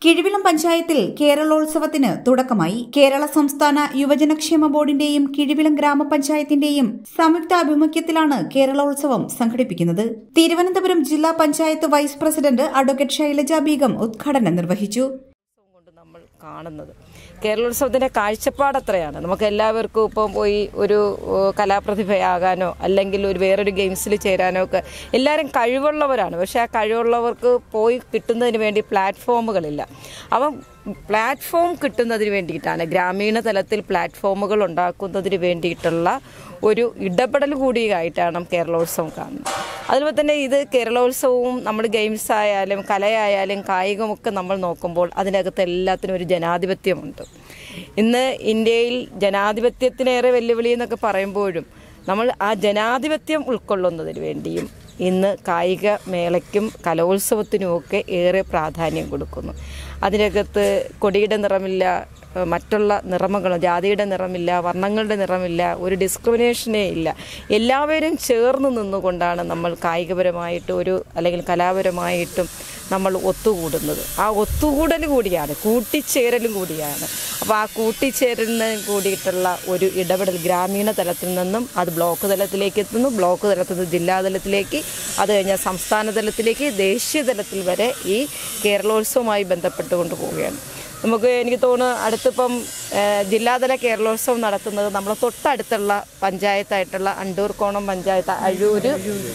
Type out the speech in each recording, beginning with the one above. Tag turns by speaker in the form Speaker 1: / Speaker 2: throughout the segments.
Speaker 1: കിഴിവിളം പഞ്ചായത്തിൽ കേരളോത്സവത്തിന് തുടക്കമായി കേരള സംസ്ഥാന യുവജനക്ഷേമ ബോർഡിന്റെയും കിഴിവിളം ഗ്രാമപഞ്ചായത്തിന്റെയും സംയുക്താഭിമുഖ്യത്തിലാണ് കേരളോത്സവം സംഘടിപ്പിക്കുന്നത് തിരുവനന്തപുരം ജില്ലാ panchayat vice president advocate Shailaja Beegum ഉദ്ഘാടനം നിർവഹിച്ചു
Speaker 2: കൊണ്ട് നമ്മൾ കാണുന്നത് കേരളോത്സവത്തിന്റെ കാഴ്ചപ്പാട് അത്രയാണ് നമുക്ക് എല്ലാവർക്കും ഇപ്പം പോയി ഒരു ഏഹ്, കലാപ്രതിഭയാകാനോ അല്ലെങ്കിൽ ഒരു വേറൊരു ഗെയിംസിൽ ചേരാനോ ഒക്കെ എല്ലാവരും കഴിവുള്ളവരാണ് പക്ഷെ ആ കഴിവുള്ളവർക്ക് പോയി കിട്ടുന്നതിന് വേണ്ടി പ്ലാറ്റ്ഫോമുകളില്ല അപ്പം പ്ലാറ്റ്ഫോം കിട്ടുന്നതിന് വേണ്ടിയിട്ടാണ് ഗ്രാമീണ തലത്തിൽ പ്ലാറ്റ്ഫോമുകൾ ഉണ്ടാക്കുന്നതിന് വേണ്ടിയിട്ടുള്ള ഒരു ഇടപെടൽ കൂടിയായിട്ടാണ് കേരളോത്സവം കാണുന്നത് അതുപോലെ തന്നെ ഇത് കേരളോത്സവവും നമ്മൾ ഗെയിംസ് ആയാലും കലയായാലും കായികമൊക്കെ നമ്മൾ നോക്കുമ്പോൾ അതിനകത്ത് എല്ലാത്തിനും ഒരു ജനാധിപത്യമുണ്ട് ഇന്ന് ഇന്ത്യയിൽ ജനാധിപത്യത്തിനേറെ വെല്ലുവിളി എന്നൊക്കെ പറയുമ്പോഴും നമ്മൾ ആ ജനാധിപത്യം ഉൾക്കൊള്ളുന്നതിന് വേണ്ടിയും ഇന്ന് കായിക മേളയ്ക്കും കലോത്സവത്തിനുമൊക്കെ ഏറെ പ്രാധാന്യം കൊടുക്കുന്നു അതിനകത്ത് കൊടിയുടെ നിറമില്ല ഏഹ് മറ്റുള്ള നിറമകളോ ജാതിയുടെ നിറമില്ല വർണ്ണങ്ങളുടെ നിറമില്ല ഒരു ഡിസ്ക്രിമിനേഷനേ ഇല്ല എല്ലാവരും ചേർന്ന് നിന്നുകൊണ്ടാണ് നമ്മൾ കായികപരമായിട്ട് ഒരു അല്ലെങ്കിൽ കലാപരമായിട്ടും നമ്മൾ ഒത്തുകൂടുന്നത് ആ ഒത്തുകൂടൽ കൂടിയാണ് കൂട്ടിച്ചേരലും കൂടിയാണ് അപ്പോൾ ആ കൂട്ടിച്ചേരലിന് കൂടിയിട്ടുള്ള ഒരു ഇടപെടൽ ഗ്രാമീണ തലത്തിൽ നിന്നും അത് ബ്ലോക്ക് തലത്തിലേക്ക് എത്തുന്നു ബ്ലോക്ക് തലത്തിൽ നിന്ന് ജില്ലാ തലത്തിലേക്ക് അത് കഴിഞ്ഞാൽ സംസ്ഥാന തലത്തിലേക്ക് ദേശീയ തലത്തിൽ വരെ ഈ കേരളോത്സവവുമായി ബന്ധപ്പെട്ടുകൊണ്ട് പോവുകയാണ് നമുക്ക് എനിക്ക് തോന്നുന്നു അടുത്തിപ്പം ഏഹ്, ജില്ലാതല കേരളോത്സവം നടത്തുന്നത് നമ്മളെ തൊട്ടടുത്തുള്ള പഞ്ചായത്തായിട്ടുള്ള അണ്ടൂർക്കോണം പഞ്ചായത്ത് അഴൂര്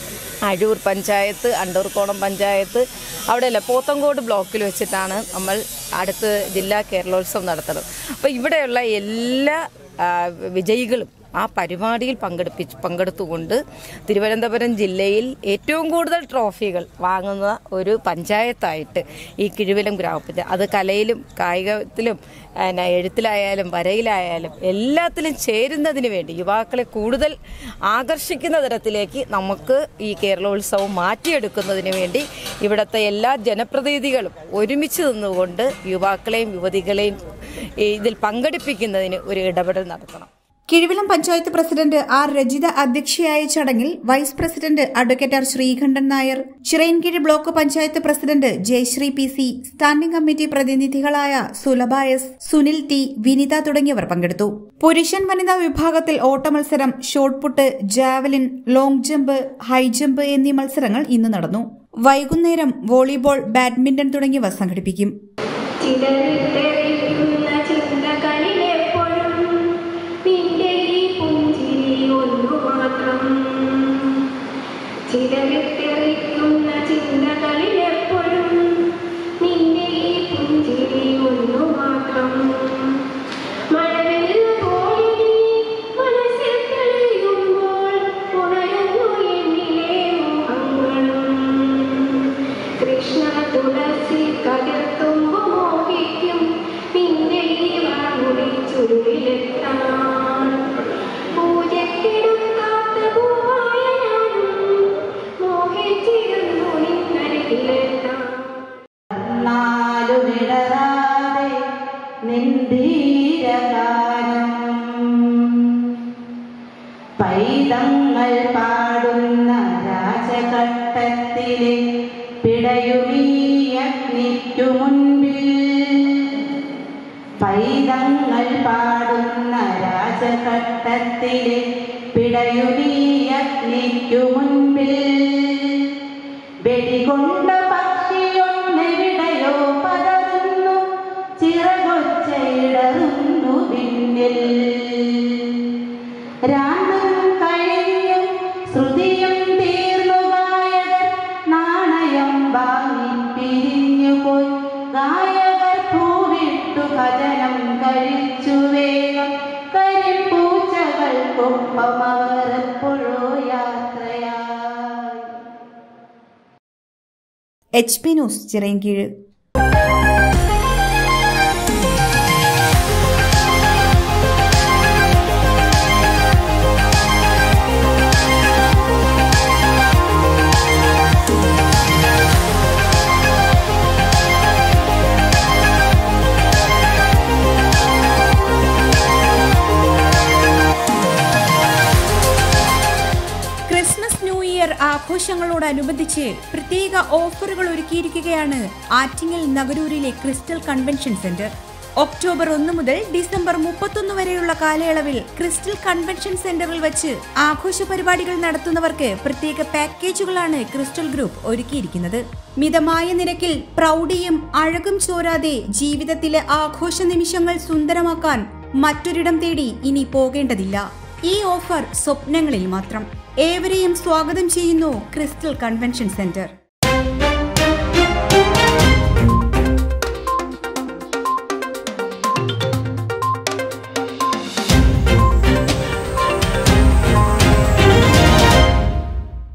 Speaker 2: അഴൂർ പഞ്ചായത്ത് അണ്ടൂർക്കോണം പഞ്ചായത്ത് അവിടെയല്ല പോത്തങ്കോട് ബ്ലോക്കിൽ വെച്ചിട്ടാണ് നമ്മൾ അടുത്ത് ജില്ലാ കേരളോത്സവം നടത്തുന്നത് അപ്പോൾ ഇവിടെയുള്ള എല്ലാ ആ, വിജയികളും ആ പരിപാടിയിൽ പങ്കെടുപ്പിച്ച് പങ്കെടുത്തുകൊണ്ട് തിരുവനന്തപുരം ജില്ലയിൽ ഏറ്റവും കൂടുതൽ ട്രോഫികൾ വാങ്ങുന്ന ഒരു പഞ്ചായത്തായിട്ട് ഈ കിഴുവിലം ഗ്രാമപഞ്ചായത്ത് അത് കലയിലും കായികത്തിലും പിന്നെ എഴുത്തിലായാലും വരയിലായാലും എല്ലാത്തിലും ചേരുന്നതിന് വേണ്ടി യുവാക്കളെ കൂടുതൽ ആകർഷിക്കുന്ന തരത്തിലേക്ക് നമുക്ക് ഈ കേരളോത്സവം മാറ്റിയെടുക്കുന്നതിന് വേണ്ടി ഇവിടുത്തെ എല്ലാ ജനപ്രതിനിധികളും ഒരുമിച്ച് നിന്നുകൊണ്ട് യുവാക്കളെയും യുവതികളെയും ഈ ഇതിൽ പങ്കെടുപ്പിക്കുന്നതിന് ഒരു ഇടപെടൽ നടത്തണം
Speaker 1: കിഴിവിലം പഞ്ചായത്ത് പ്രസിഡന്റ് ആർ രജിത അധ്യക്ഷയായ ചടങ്ങിൽ vice president advocate R Sreekantan Nair Chirayinkeezhu block panchayat president Jayasree P C standing committee പ്രതിനിധികളായ സുലഭ എസ് സുനിൽ ടി വിനിത തുടങ്ങിയവർ പങ്കെടുത്തു പുരുഷൻ വനിതാ വിഭാഗത്തിൽ ഓട്ടമത്സരം shot put javelin long jump high jump എന്നീ മത്സരങ്ങൾ ഇന്ന് നടന്നു വൈകുന്നേരം വോളിബോൾ ബാഡ്മിന്റൺ തുടങ്ങിയവ സംഘടിപ്പിക്കും
Speaker 3: ചിതറിത്തെറിക്കുന്ന ചിന്തകളിലെപ്പോഴും നിന്റെ ഈ പുഞ്ചിരി ഒന്നു മാത്രം ചിതറിത്തെറിക്കുന്ന ചിന്തകളിലെപ്പോഴും നിന്റെ ഈ പുഞ്ചിരി ഒന്നു മാത്രം മഴവിൽ പോലെ നീ മനസ്സിൽ തെളിയുമ്പോൾ ഉണരുന്നു എന്നിലെ മോഹങ്ങളും കൃഷ്ണ തുളസി കതിർത്തുമ്പോ മോഹിക്കും നിന്റെ ഈ വാങ്ങുടി ചുരുളിലെത്താൻ പൂജക്കെടുക്കാത്ത പൂവായ ഞാനും മോഹിച്ചിരുന്നു നിന്നരികിലെത്താൻ
Speaker 4: നാലുമിടറാതെ നിന്ദീരഗാനം പൈതങ്ങൾ പാടുന്ന രാജഘട്ടത്തിലെ പിടയുമീ അഗ്നിക്കു മുൻപിൽ പൈതങ്ങൾ പാടുന്ന രാജഘട്ടത്തിലെ പിടയുമീ അഗ്നിക്കു മുൻപിൽ വെടികൊണ്ട പക്ഷിയൊന്നെവിടെയോ പതറുന്നു ചിറകൊച്ചയിടറുന്നു പിന്നിൽ രാഗം കഴിഞ്ഞു ശ്രുതിയും തീർന്നു ഗായകർ നാണയം വാങ്ങി പിരിഞ്ഞുപോയി ഗായകർ പൂവിട്ടു ഭജനം കഴിച്ചു വേഗം കരിപ്പൂച്ചകൾക്കൊപ്പം അവർ എപ്പോഴോ യാത്രയായി
Speaker 1: H P news Chirayinkeezhu Christmas new year ആഘോഷ ഓണാഘോഷങ്ങളോടനുബന്ധിച്ച് പ്രത്യേക ഓഫറുകൾ ഒരുക്കിയിരിക്കുകയാണ് ആറ്റിങ്ങൽ നഗരൂരിലെ ക്രിസ്റ്റൽ കൺവെൻഷൻ സെന്റർ ഒക്ടോബർ ഒന്ന് മുതൽ ഡിസംബർ മുപ്പത്തൊന്ന് വരെയുള്ള കാലയളവിൽ ക്രിസ്റ്റൽ കൺവെൻഷൻ സെന്ററിൽ വെച്ച് ആഘോഷ പരിപാടികൾ നടത്തുന്നവർക്ക് പ്രത്യേക പാക്കേജുകളാണ് ക്രിസ്റ്റൽ ഗ്രൂപ്പ് ഒരുക്കിയിരിക്കുന്നത് മിതമായ നിരക്കിൽ പ്രൗഢിയും അഴകും ചോരാതെ ജീവിതത്തിലെ ആഘോഷ നിമിഷങ്ങൾ സുന്ദരമാക്കാൻ മറ്റൊരിടം തേടി ഇനി പോകേണ്ടതില്ല ഈ ഓഫർ സ്വപ്നങ്ങളിൽ മാത്രം ഏവരെയും സ്വാഗതം ചെയ്യുന്നു ക്രിസ്റ്റൽ കൺവെൻഷൻ സെന്റർ